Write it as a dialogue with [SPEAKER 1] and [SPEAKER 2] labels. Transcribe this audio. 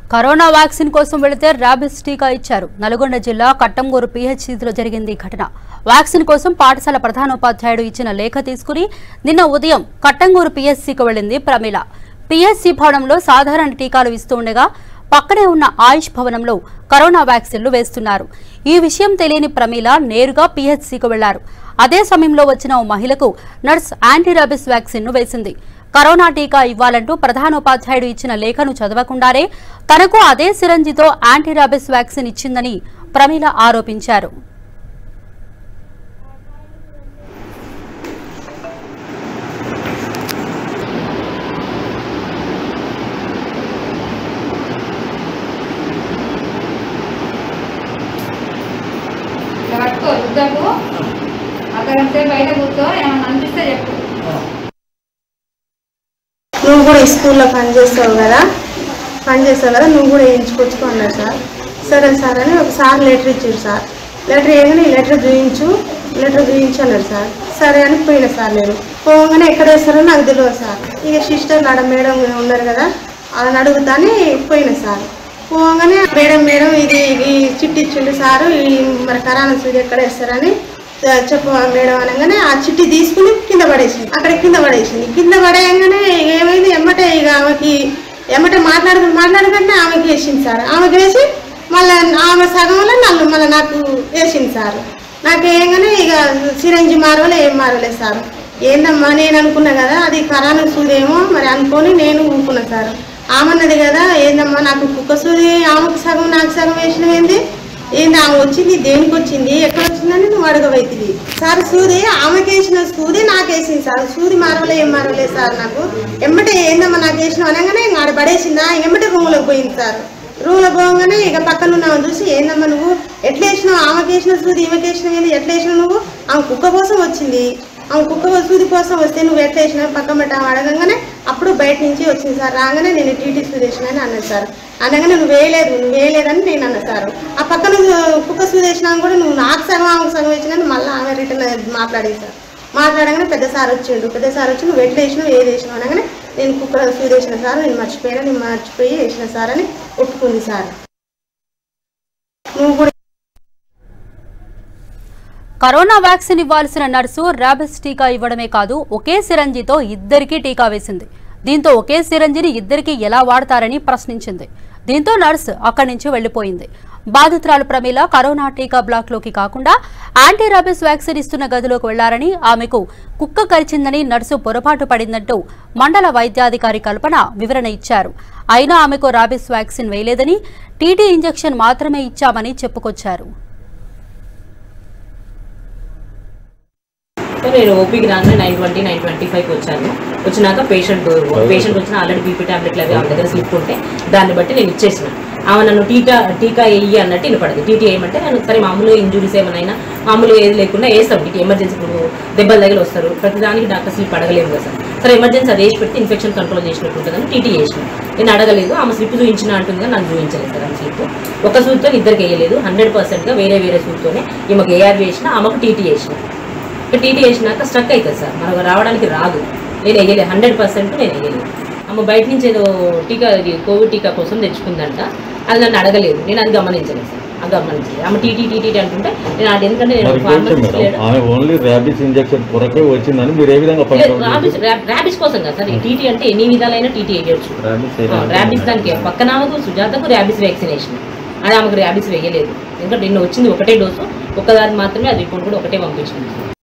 [SPEAKER 1] corona vaccine కోసం వెళితే rabies టీకా ఇచ్చారు నల్గొండ జిల్లా కట్టంగూరు పీహెచ్సీలో జరిగింది ఈ ఘటన వ్యాక్సిన్ కోసం పాఠశాల ప్రధానోపాధ్యాయుడు ఇచ్చిన లేఖ తీసుకుని నిన్న ఉదయం కట్టంగూరు పీహెచ్సీకి వెళ్లింది ప్రమీల పీహెచ్సీ భవనంలో సాధారణ టీకాలు ఇస్తూ ఉండగా పక్కనే ఉన్న ఆయుష్ భవనంలో కరోనా వ్యాక్సిన్లు వేస్తున్నారు ఈ విషయం తెలియని ప్రమీల నేరుగా పీహెచ్సీకి వెళ్లారు అదే సమయంలో వచ్చిన ఓ మహిళకు నర్స్ యాంటీ ర్యాబిస్ వ్యాక్సిన్ ను వేసింది కరోనా టీకా ఇవ్వాలంటూ ప్రధానోపాధ్యాయుడు ఇచ్చిన లేఖను చదవకుండానే తనకు అదే సిరంజితో యాంటీ ర్యాబిస్ వ్యాక్సిన్ ఇచ్చిందని ప్రమీల ఆరోపించారు
[SPEAKER 2] ఇలా పట్టుకో రుద్దకు అర్ధగంట సేపు బయట కూర్చో ఏమన్నా అనిపిస్తే చెప్పు
[SPEAKER 3] నువ్వు కూడా ఈ స్కూల్లో పని చేస్తావు కదా పని చేస్తావు కదా నువ్వు కూడా వేయించుకొచ్చుకో అన్నారు సార్ సరే సార్ అని ఒక సార్ లెటర్ ఇచ్చారు సార్ లెటర్ వేయగానే ఈ లెటర్ చూయించు లెటర్ చూయించు అన్నారు సార్ సరే అని పోయిన సార్ నేను పోగానే ఎక్కడ వేస్తారో నాకు తెలియదు సార్ ఇక సిస్టర్ ఆడ మేడం ఉన్నారు కదా వాళ్ళని అడుగుతానే పోయిన సార్ పోగానే మేడం మేడం ఇది ఈ చిట్టి ఇచ్చిండు సారు ఈ మరి కరానా సూది ఎక్కడ వేస్తారని చెప్పు మేడం అనగానే ఆ చిట్టి తీసుకుని కింద పడేసింది అక్కడ కింద పడేసింది కింద పడేయగానే ఏమైంది ఎమ్మటే ఇక ఆమెకి ఎమ్మటే మాట్లాడుకుని మాట్లాడుకుంటే ఆమెకి వేసింది సార్ ఆమెకి వేసి మళ్ళీ ఆమె సగంలో నన్ను మళ్ళీ నాకు వేసింది సార్ నాకు వేయగానే ఇక సిరంజి మారవలే ఏం మారలేదు సార్ ఏందమ్మా నేను అనుకున్నా కదా అది కరాన సూదేమో మరి అనుకొని నేను ఊపుకున్నా సార్ ఆమెన్నది కదా ఏందమ్మా నాకు కుక్క సూది ఆమెకు సగం నాకు సగం వేసినవేంది ఏంది ఆమె వచ్చింది దేనికి వచ్చింది ఎక్కడ వచ్చిందని నువ్వు అడగవైతుంది సార్ సూది ఆమెకి వేసిన సూది నాకు వేసింది సార్ సూది మారవలే ఏం మారవలేదు సార్ నాకు ఎమ్మటే ఏందమ్మా నాకు వేసిన అనగానే ఇంక ఆడ పడేసిందా ఎమ్మటే రూమ్లోకి పోయింది సార్ రూమ్లో పోగానే ఇక పక్కన ఉన్నామని చూసి ఏందమ్మా నువ్వు ఎట్లా వేసినావు ఆమెకి వేసిన సూది ఈమెకి వేసినావు ఏంది ఎట్లా వేసినావు నువ్వు ఆమె కుక్క కోసం వచ్చింది ఆమె కుక్క సూది కోసం వస్తే నువ్వు ఎట్లా వేసినావు పక్కన పెట్ట అడగంగానే అప్పుడు బయట నుంచి వచ్చింది సార్ రాగానే నేను టీటీ సూది వేసిన అని అన్నది సార్ అనగానే నువ్వు వేయలేదు నువ్వు వేయలేదని నేను అన్న సార్ ఆ పక్కన కుక్క సూది వేసినా కూడా నువ్వు నాకు సగం ఆమెకు సగం వేసినా మళ్ళీ ఆమె రిటర్న్ మాట్లాడేది సార్ మాట్లాడగానే పెద్ద సార్ వచ్చిండు పెద్ద సార్ వచ్చి నువ్వు ఎట్లా వేసినావు ఏది వేసినావు అనగానే నేను కుక్క సూది వేసిన సార్ నేను మర్చిపోయినా నేను మర్చిపోయి వేసిన సార్ అని ఒప్పుకుంది సార్ నువ్వు కూడా
[SPEAKER 1] కరోనా వ్యాక్సిన్ ఇవ్వాల్సిన నర్సు ర్యాబిస్ టీకా ఇవ్వడమే కాదు ఒకే సిరంజితో ఇద్దరికీ టీకా వేసింది దీంతో ఒకే సిరంజిని ఇద్దరికీ ఎలా వాడతారని ప్రశ్నించింది దీంతో నర్సు అక్కడి నుంచి వెళ్లిపోయింది బాధితురాలు ప్రమీల కరోనా టీకా బ్లాక్లోకి కాకుండా యాంటీ ర్యాబిస్ వ్యాక్సిన్ ఇస్తున్న గదిలోకి వెళ్లారని ఆమెకు కుక్క కరిచిందని నర్సు పొరపాటు పడిందంటూ మండల వైద్యాధికారి కల్పన వివరణ ఇచ్చారు అయినా ఆమెకు ర్యాబిస్ వ్యాక్సిన్ వేయలేదని టీటీ ఇంజెక్షన్ మాత్రమే ఇచ్చామని చెప్పుకొచ్చారు
[SPEAKER 4] సో నేను ఓపీకి రాగానే నైన్ ట్వంటీ నైన్ ట్వంటీ ఫైవ్కి వచ్చాను వచ్చినాక పేషెంట్ పేషెంట్ వచ్చిన ఆల్రెడీ బీపీ టాబ్లెట్లు అవి ఆమె దగ్గర స్లిప్ ఉంటే దాన్ని బట్టి నేను ఇచ్చేసిన ఆమె నన్ను టీకా టీకా వేయి అన్నట్టు వినపడదు టీటీ వేయమంటే నేను సరే మామూలు ఇంజురీస్ ఏమైనా మామూలు ఏది లేకుండా వేస్తాం టీటీ ఎమర్జెన్సీ ఇప్పుడు దెబ్బల దగ్గర వస్తారు ప్రతిదానికి డాక్టర్ స్లిప్ అడగలేము కదా సార్ సరే ఎమర్జెన్సీ అది వేసి పెట్టి ఇన్ఫెక్షన్ కంట్రోల్ చేసినట్టు ఉంటుందని టీటీ చేసిన నేను అడగలేదు ఆమె స్లిప్ చూపించిన అంటుంది కానీ నాకు చూపించలేదు సార్ ఆమె స్లిప్ ఒక సూట్తో ఇద్దరికి వేయలేదు హండ్రెడ్ పర్సెంట్గా వేరే వేరే సూట్తోనే ఈమెకు ఏఆర్ వేసిన ఆమెకు టీటీ చేసిన ఇక టీటీ వేసినాక స్ట్రక్ అవుతుంది సార్ మనకు రావడానికి రాదు నేను వేయలేదు హండ్రెడ్ పర్సెంట్ నేను వేయలేదు ఆమె బయట నుంచి ఏదో టీకా ఇది కోవిడ్ టీకా కోసం తెచ్చుకుందంట అది నన్ను అడగలేదు నేను అది గమనించలేదు సార్ అది గమనించలేదు ఆమె టీటీ టీటీ అంటుంటే నేను అది ఎందుకంటే నేను
[SPEAKER 5] మరి కొంచెం
[SPEAKER 4] ఫార్మసిస్ట్
[SPEAKER 5] మేడం ఆమె ఓన్లీ ర్యాబిస్ ఇంజెక్షన్ కొరకే వచ్చిందని మీరు ఏ విధంగా పట్టుకోవాలి
[SPEAKER 4] ర్యాబిస్ ర్యాబిస్ కోసం కదా సార్ ఈ టీటీ అంటే ఎన్ని విధాలైన టీటీ వేయొచ్చు
[SPEAKER 5] ర్యాబిస్
[SPEAKER 4] ఆ, ర్యాబిస్ దానికి పక్కన ఆమెకు సుజాతకు ర్యాబిస్ వ్యాక్సినేషన్ అది ఆమెకు ర్యాబిస్ వేయలేదు ఎందుకంటే నిన్న వచ్చింది ఒకటే డోసు ఒక్కదాని మాత్రమే అది రిపోర్ట్ కూడా ఒకటే పంపించింది